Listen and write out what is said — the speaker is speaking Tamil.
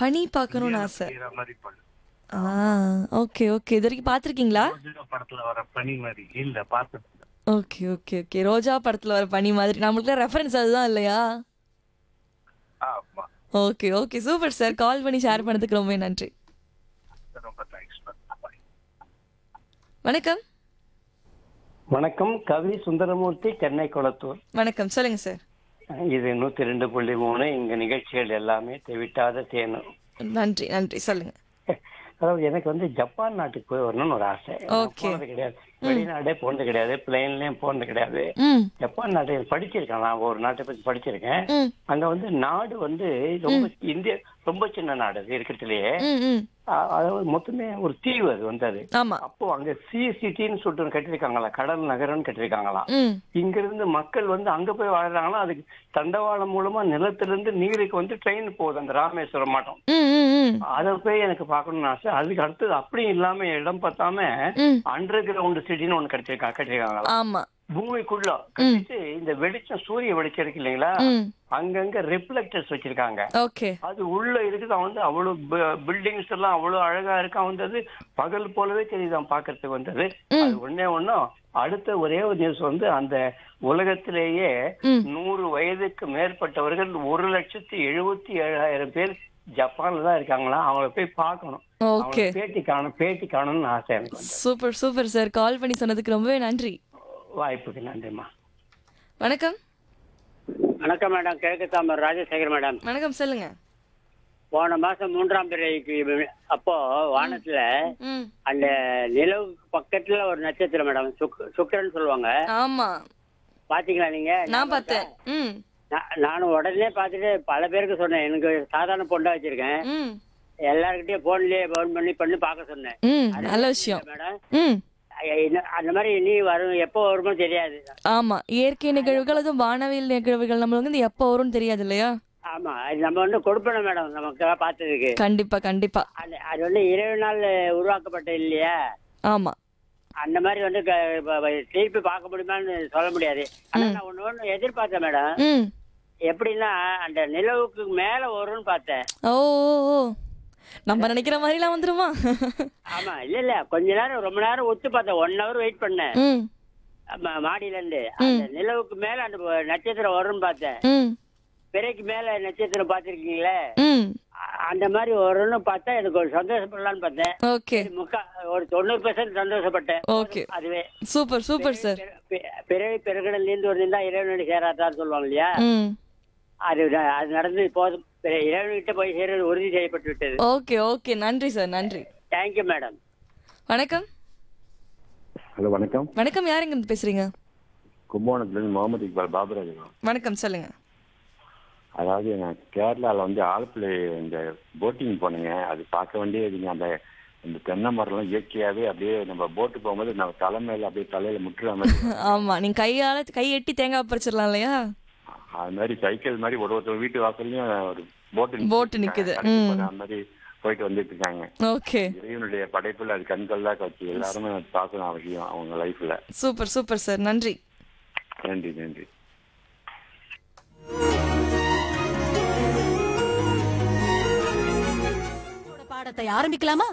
பனி பார்க்கணும்னு ஆசை பெய்யற மாதிரி பனி ஆ ஓகே ஓகே இது வரைக்கும் பார்த்துருக்கீங்களா ரோஜா படத்துல வர பனி மாதிரி இல்ல பார்த்தது இல்ல. ஓகே ஓகே ஓகே ரோஜா படத்துல வர பனி மாதிரி நம்மளுக்கு ரெஃபரன்ஸ் அதுதான் இல்லையா ஆமா okay okay super sir call பண்ணி ஷேர் பண்ணதுக்கு ரொம்ப நன்றி ரொம்ப தேங்க்ஸ் பாய் வணக்கம் வணக்கம் கவி சுந்தரமூர்த்தி சென்னை குளத்தூர் வணக்கம் சொல்லுங்க சார் இது நூத்தி ரெண்டு புள்ளி மூணு இங்க நிகழ்ச்சிகள் எல்லாமே தெவிட்டாத தேனு நன்றி நன்றி சொல்லுங்க அதாவது எனக்கு வந்து ஜப்பான் நாட்டுக்கு போய் வரணும்னு ஒரு ஆசை நான் Okay. போனது கிடையாது வெளிநாடே போனது கிடையாது பிளேன்லயும் போனது கிடையாது ம் ஜப்பான் நாட்டை படிச்சிருக்கேன் நான் ஒரு நாட்டை பத்தி படிச்சிருக்கேன் ம் அங்க வந்து நாடு வந்து ரொம்ப இந்திய ரொம்ப சின்ன நாடு அது இருக்கிறதுலயே ம் ம் அ- அதாவது மொத்தமே ஒரு தீவு அது வந்து அது ஆமா அப்போ அங்க சி சிட்டின்னு சொல்லிட்டு ஒண்ணு கட்டிருக்காங்களா கடல் நகரம்னு கட்டிருக்காங்களாம் ம் இங்க இருந்து மக்கள் வந்து அங்க போய் வாழ்றாங்கன்னா அதுக்கு தண்டவாளம் மூலமா நிலத்திலிருந்து நீருக்கு வந்து ட்ரெயின் போகுது அந்த ராமேஸ்வரம் மாட்டோம் ம் ம் ம் அதை போய் எனக்கு பார்க்கணும்னு ஆசை அதுக்கு அடுத்தது அப்படியும் இல்லாம இடம் பார்த்தாம ம் அண்டர் கிரவுண்ட் சிட்டின்னு ஒண்ணு கட்டிருக்காங்க கட்டிருக்காங்களா ஆமா பூமிக்குள்ள கட்டிட்டு இந்த வெளிச்சம் சூரிய வெளிச்சம் இருக்கு இல்லைங்களா ம் அங்கங்க ரிஃப்ளெக்டர்ஸ் வச்சிருக்காங்க ஓகே அது உள்ள இருக்குது அவன் வந்து அவ்வளவு பில்டிங்ஸ் எல்லாம் அவ்வளவு அழகா இருக்கான் வந்தது பகல் போலவே தெரியுதான் பாக்குறதுக்கு வந்தது அது ஒண்ணே ஒண்ணும் அடுத்த ஒரே ஒரு நியூஸ் வந்து அந்த உலகத்திலேயே ம். நூறு வயதுக்கு மேற்பட்டவர்கள் ஒரு லட்சத்தி எழுபத்தி ஏழாயிரம் பேர் ஜப்பான்ல தான் இருக்காங்களா அவங்கள போய் பார்க்கணும் ஓகே அவங்கள பேட்டி காணும் பேட்டி காணணும்னு ஆசை எனக்கு வந்து சூப்பர் சூப்பர் சார் கால் பண்ணி சொன்னதுக்கு ரொம்பவே நன்றி வாய்ப்புக்கு நன்றிம்மா வணக்கம் வணக்கம் மேடம் கிழக்கு தாமர் ராஜசேகர் மேடம் வணக்கம் சொல்லுங்க போன மாசம் மூன்றாம் பிறைக்கு அப்போ வானத்துல ம் அந்த நிலவுக்கு பக்கத்துல ஒரு நட்சத்திரம் மேடம் சுக்- சுக்கிரன் சொல்லுவாங்க ஆமா பாத்தீங்களா நீங்க நான் பார்த்தேன் ம் நா- நானும் உடனே பார்த்துட்டு பல பேருக்கு சொன்னேன் எனக்கு சாதாரண பொண்டா வச்சிருக்கேன் ம் எல்லாருக்கிட்டயும் போன்லயே போன் பண்ணி பண்ணி பார்க்க சொன்னேன் ம் நல்ல விஷயம் மேடம் ம் ஐ- இன்னும் அந்த மாதிரி இனி வரும் எப்போ வருமோ தெரியாது ஆமா இயற்கை நிகழ்வுகள் அதுவும் வானவியல் நிகழ்வுகள் நம்மளுக்கு வந்து எப்போ வரும்னு தெரியாது இல்லையா ஆமா அது நம்ம வந்து கொடுப்பணும் மேடம் நமக்கு பார்த்ததுக்கு கண்டிப்பா கண்டிப்பா அது அது வந்து இறைவனால் உருவாக்கப்பட்ட இல்லையா ஆமா அந்த மாதிரி வந்து க- ப- ப- திருப்பி பார்க்க முடியுமான்னு சொல்ல முடியாது ஆனா நான் ஒண்ணு ஒண்ணு எதிர்பார்த்தேன் மேடம் ம் எப்படின்னா அந்த நிலவுக்கு மேல வரும்னு பார்த்தேன் ஓ ஓ, ஓ நம்ம நினைக்கிற மாதிரிலாம் வந்துருமா ஆமா இல்ல இல்ல கொஞ்ச நேரம் ரொம்ப நேரம் ஒத்து பார்த்தேன் ஒன் ஹவர் வெயிட் பண்ணேன் ம் ம- மாடியில இருந்து அந்த நிலவுக்கு மேல அந்த ப- நட்சத்திரம் வரும்னு பார்த்தேன் ம் பிறைக்கு மேல நட்சத்திரம் பார்த்திருக்கீங்களே ம் அ- அந்த மாதிரி வரும்னு பார்த்தா எனக்கு ஒரு சந்தோஷப்படலான்னு பார்த்தேன் ஓகே முக்கா ஒரு தொண்ணூறு பெர்சன்ட் சந்தோஷப்பட்டேன் ஓகே அதுவே சூப்பர் சூப்பர் சார் பிற- பிறவி பெருகடல் நீந்து ஒரு நீந்தா இறைவனடி சேராட்டான்னு சொல்லுவாங்க இல்லையா ம் அது ந- அது நடந்து போதும் பிற- இறைவன்கிட்ட போய் சேர்றது உறுதி செய்யப்பட்டு விட்டது ஓகே ஓகே நன்றி சார் நன்றி தேங்க்யூ மேடம் வணக்கம் ஹலோ வணக்கம் வணக்கம் யாருங்க இருந்து பேசுறீங்க கும்பகோணத்துலேருந்து முகமது இக்பால் பாபுராஜ் வணக்கம் சொல்லுங்க அதாவது நான் கேரளாவில் வந்து ஆலப்புழை இந்த போட்டிங் போனேங்க அது பார்க்க வேண்டியதுங்க அந்த இந்த தென்னை மரம்லாம் இயற்கையாகவே அப்படியே நம்ம போட்டு போகும்போது நம்ம தலை மேல அப்படியே தலையில் முட்டுற மாதிரி ஆமா நீங்க கையால கை எட்டி தேங்காய் பறிச்சிடலாம் இல்லையா அது மாதிரி சைக்கிள் மாதிரி ஒரு ஒருத்தர் வீட்டு வாசல்லையும் ஒரு போட்டு போட்டு நிக்குது. ம். அந்த மாதிரி போயிட்டு வந்துட்டு இருக்காங்க ஓகே இறைவனுடைய படைப்புல அது கண்கொள்ளா காட்சி எல்லாருமே அது பார்க்கணும் அவசியம் அவங்க லைஃப்ல சூப்பர் சூப்பர் சார் நன்றி நன்றி நன்றி பாடத்தை ஆரம்பிக்கலாமா